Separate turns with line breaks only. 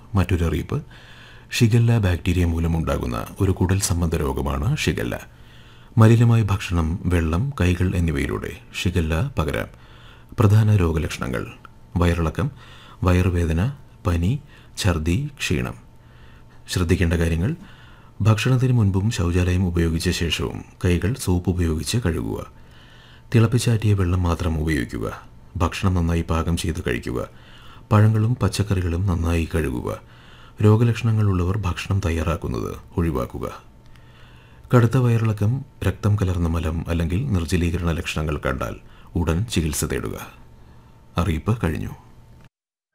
മറ്റൊരു അറിയിപ്പ് shigella bacteria മൂലമുണ്ടാകുന്ന ഒരു കുടൽ സംബന്ധ രോഗമാണ് ഷിഗല്ല മലിനമായ ഭക്ഷണം വെള്ളം കൈകൾ എന്നിവയിലൂടെ ഷിഗല്ല പകരാം പ്രധാന രോഗലക്ഷണങ്ങൾ വയറിളക്കം വയറുവേദന പനി ഛർദി ക്ഷീണം ശ്രദ്ധിക്കേണ്ട കാര്യങ്ങൾ ഭക്ഷണത്തിന് മുൻപും ശൗചാലയം ഉപയോഗിച്ച ശേഷവും കൈകൾ സോപ്പ് ഉപയോഗിച്ച് കഴുകുക തിളപ്പിച്ചാറ്റിയ വെള്ളം മാത്രം ഉപയോഗിക്കുക ഭക്ഷണം നന്നായി പാകം ചെയ്ത് കഴിക്കുക പഴങ്ങളും പച്ചക്കറികളും നന്നായി കഴുകുക രോഗലക്ഷണങ്ങളുള്ളവർ ഭക്ഷണം തയ്യാറാക്കുന്നത് ഒഴിവാക്കുക കടുത്ത വയറിളക്കം രക്തം കലർന്ന മലം അല്ലെങ്കിൽ നിർജ്ജലീകരണ ലക്ഷണങ്ങൾ കണ്ടാൽ ഉടൻ ചികിത്സ തേടുക അറിയിപ്പ് കഴിഞ്ഞു